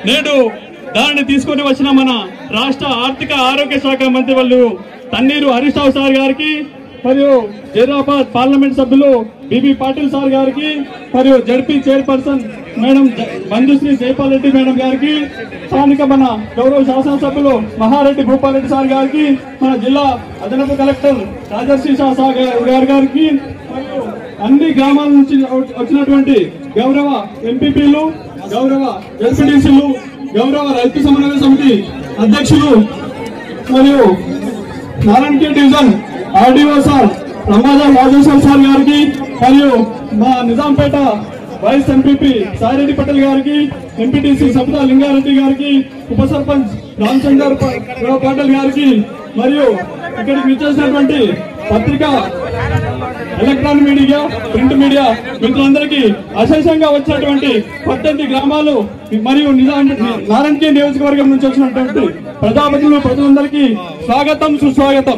నేడు దానిని తీసుకొని వచ్చిన మన రాష్ట్ర ఆర్థిక ఆరోగ్య శాఖ మంత్రి వాళ్ళు తన్నీరు హరీష్ రావు సార్ గారికి మరియు జైరాబాద్ పార్లమెంట్ సభ్యులు బిబి పాటిల్ సార్ గారికి మరియు జడ్పీ చైర్పర్సన్ మేడం జ- బంధుశ్రీ జైపాల్ రెడ్డి మేడం గారికి స్థానిక మన గౌరవ శాసనసభ్యులు మహారెడ్డి భూపాల్ రెడ్డి సార్ గారికి మన జిల్లా అదనపు కలెక్టర్ రాజర్షి షా సార్ గారి గారికి మరియు అన్ని గ్రామాల నుంచి వచ్చినటువంటి గౌరవ ఎంపీపీలు గౌరవ జడ్పీటీసీలు గౌరవ రైతు సమన్వయ సమితి అధ్యక్షులు మరియు Narayankhed division RDO sir Ramajan Rajeshwar sir గారికి మరియు మా నిజాంపేట వైస్ ఎంపీపీ సాయిరెడ్డి పటేల్ గారికి ఎంపీటీసీ సబితా లింగారెడ్డి గారికి ఉప సర్పంచ్ రామచందర్ పాటల్ గారికి మరియు ఇక్కడికి విచ్చేసినటువంటి పత్రిక ఎలక్ట్రానిక్ మీడియా ప్రింట్ మీడియా మిత్రులందరికీ అశేషంగా వచ్చినటువంటి పద్దెనిమిది గ్రామాలు మరియు నిజాం నారాయణకే నియోజకవర్గం నుంచి వచ్చినటువంటి ప్రజాపతులు ప్రజలందరికీ స్వాగతం సుస్వాగతం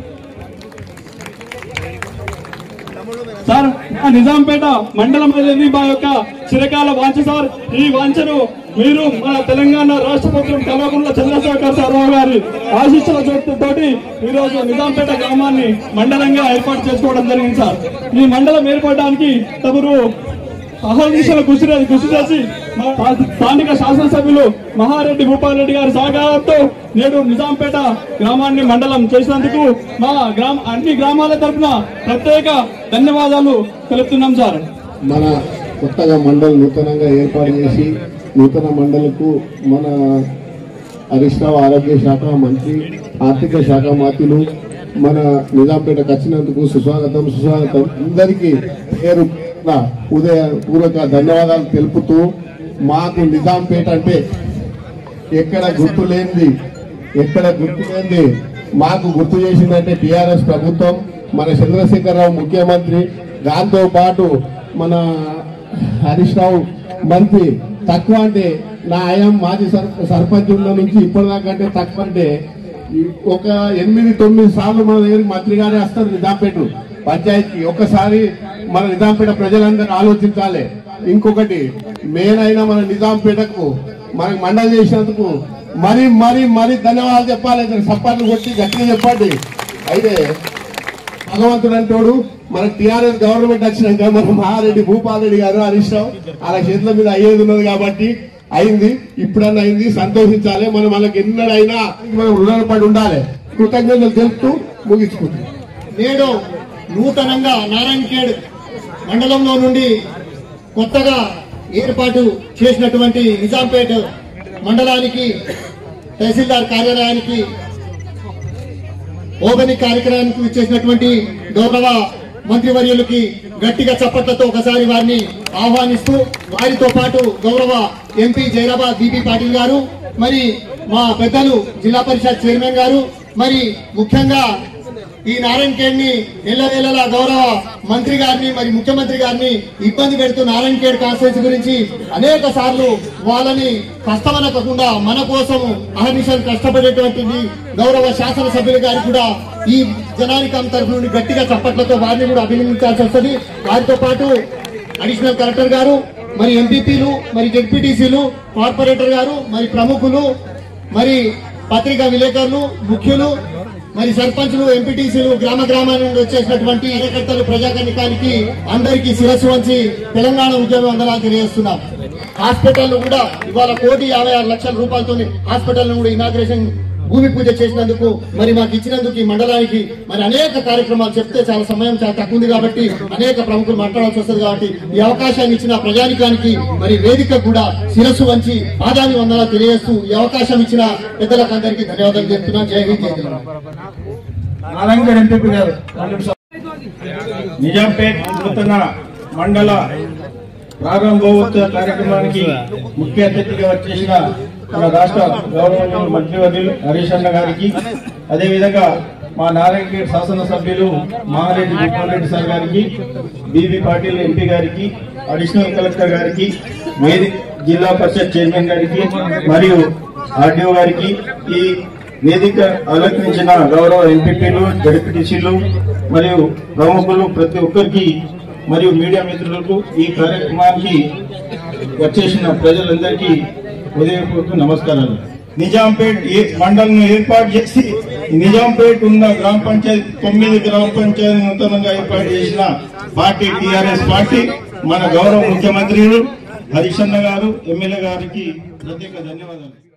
సార్ ఆ నిజాంపేట మండలం అనేది మా యొక్క చిరకాల వాంఛ సార్ ఈ వాంఛను మీరు మన తెలంగాణ రాష్ట్ర ప్రభుత్వం కల్వకుంట్ల చంద్రశేఖర్ సారావు గారి ఆశీస్సుల తోటి ఈ రోజు నిజాంపేట గ్రామాన్ని మండలంగా ఏర్పాటు చేసుకోవడం జరిగింది సార్ ఈ మండలం ఏర్పడడానికి తమరు అహర్నిశలు కృషి చే- కృషి చేసి మా స్థానిక శాసనసభ్యులు మహారెడ్డి భూపాల్ రెడ్డి గారి సహకారంతో నేడు నిజాంపేట గ్రామాన్ని మండలం చేసినందుకు మా గ్రామ అన్ని గ్రామాల తరఫున ప్రత్యేక ధన్యవాదాలు తెలుపుతున్నాం సార్ మన కొత్తగా మండలి నూతనంగా ఏర్పాటు చేసి నూతన మండలకు మన హరీష్ రావు ఆరోగ్య శాఖ మంత్రి ఆర్థిక శాఖ మంత్రులు మన నిజాంపేటకు వచ్చినందుకు సుస్వాగతం సుస్వాగతం అందరికీ పేరు పేరున ఉదయ పూర్వక ధన్యవాదాలు తెలుపుతూ మాకు నిజాంపేట అంటే ఎక్కడ గుర్తు లేనిది ఎక్కడ గుర్తు లేనిది మాకు గుర్తు చేసిందంటే టిఆర్ఎస్ ప్రభుత్వం మన చంద్రశేఖరరావు ముఖ్యమంత్రి దాంతో పాటు మన హరీష్ రావు మంత్రి తక్కువ అంటే నా ఆయం మాజీ సర్ సర్పంచ్ ఉన్న నుంచి ఇప్పటిదాకా అంటే తక్కువ అంటే ఈ ఒక ఎనిమిది తొమ్మిది సార్లు మన దగ్గరికి మంత్రి గారే వస్తారు నిజాంపేట పంచాయతీ ఒక్కసారి మన నిజాంపేట ప్రజలందరూ ఆలోచించాలి ఇంకొకటి మెయిన్ అయినా మన నిజాంపేటకు మనకు మండలి చేసినందుకు మరి మరి మరి ధన్యవాదాలు చెప్పాలి ఇద్దరు సప్పట్లు కొట్టి గట్టిగా చెప్పండి అయితే భగవంతుడు అంటోడు మన టిఆర్ఎస్ గవర్నమెంట్ వచ్చినాక మన మహారెడ్డి భూపాల్ రెడ్డి గారు హరీష్ రావు అలా చేతుల మీద అయ్యేది ఉన్నది కాబట్టి అయింది ఇప్పుడన్నా అయింది సంతోషించాలి మనం వాళ్ళకి ఎన్నడైనా మనం రుణపడి ఉండాలి కృతజ్ఞతలు తెలుపుతూ ముగించుకుంటాం నేడు నూతనంగా నారాయణఖేడ్ మండలంలో నుండి కొత్తగా ఏర్పాటు చేసినటువంటి నిజాంపేట మండలానికి తహసీల్దార్ కార్యాలయానికి ఓపెనింగ్ కార్యక్రమానికి ఇచ్చేసినటువంటి గౌరవ మంత్రివర్యులకి గట్టిగా చప్పట్లతో ఒకసారి వారిని ఆహ్వానిస్తూ వారితో పాటు గౌరవ ఎంపీ జైరాబాద్ బీపీ పాటిల్ గారు మరి మా పెద్దలు జిల్లా పరిషత్ చైర్మన్ గారు మరి ముఖ్యంగా ఈ నారాయణ ఖేడ్ ని ఎల్లవేళలా గౌరవ మంత్రి గారిని మరి ముఖ్యమంత్రి గారిని ఇబ్బంది పెడుతూ నారాయణ ఖేడ్ కాన్స్టిట్యూన్సీ గురించి అనేక సార్లు వాళ్ళని కష్టమనకుండా మన కోసం అహర్నిశలు కష్టపడేటువంటి గౌరవ శాసనసభ్యులు గారికి కూడా ఈ జనానికం తరఫు నుండి గట్టిగా చప్పట్లతో వారిని కూడా అభినందించాల్సి వస్తుంది వారితో పాటు అడిషనల్ కలెక్టర్ గారు మరి ఎంపీపీలు మరి జెడ్పీటీసీలు కార్పొరేటర్ గారు మరి ప్రముఖులు మరి పత్రికా విలేకరులు ముఖ్యులు మరి సర్పంచులు ఎంపీటీసీలు గ్రామ గ్రామాల నుండి వచ్చేసినటువంటి కార్యకర్తలు ప్రజాకర్ణికానికి అందరికీ శిరస్సు వంచి తెలంగాణ ఉద్యమం అందరాలు తెలియజేస్తున్నాం హాస్పిటల్ కూడా ఇవాళ కోటి యాభై ఆరు లక్షల రూపాయలతో హాస్పిటల్ కూడా ఇనాగ్రేషన్ భూమి పూజ చేసినందుకు మరి మాకు ఇచ్చినందుకు ఈ మండలానికి మరి అనేక కార్యక్రమాలు చెప్తే చాలా సమయం చాలా తక్కువ ఉంది కాబట్టి అనేక ప్రముఖులు మాట్లాడాల్సి వస్తుంది కాబట్టి ఈ అవకాశాన్ని ఇచ్చిన ప్రజానికానికి మరి వేదిక కూడా శిరస్సు వంచి ఆదాని వందలా తెలియజేస్తూ ఈ అవకాశం ఇచ్చిన పెద్దలకు అందరికీ ధన్యవాదాలు చెప్తున్నాను జై హింద్ జై తెలంగాణ. నారాయణ ఎంపీ గారు నిజాంపేట్ నూతన మండల ప్రారంభోత్సవ కార్యక్రమానికి ముఖ్య అతిథిగా వచ్చేసిన మన రాష్ట్ర గౌరవనీయులు మంత్రివర్యులు హరీష్ అన్న గారికి అదేవిధంగా మా నారాయణగేట్ శాసనసభ్యులు మహారెడ్డి గోపాల్ రెడ్డి సార్ గారికి బీబీ పాటిల్ ఎంపీ గారికి అడిషనల్ కలెక్టర్ గారికి వేది జిల్లా పరిషత్ చైర్మన్ గారికి మరియు ఆర్డీఓ గారికి ఈ వేదిక అలంకరించిన గౌరవ ఎంపీపీలు జడ్పీటీసీలు మరియు ప్రముఖులు ప్రతి ఒక్కరికి మరియు మీడియా మిత్రులకు ఈ కార్యక్రమానికి వచ్చేసిన ప్రజలందరికీ ఉదయపూర్వక నమస్కారాలు నిజాంపేట్ ఏ- మండలం ఏర్పాటు చేసి నిజాంపేట్ ఉన్న గ్రామ పంచాయతీ తొమ్మిది గ్రామ పంచాయతీ నూతనంగా ఏర్పాటు చేసిన పార్టీ టిఆర్ఎస్ పార్టీ మన గౌరవ ముఖ్యమంత్రులు హరిశన్న గారు ఎమ్మెల్యే గారికి ప్రత్యేక ధన్యవాదాలు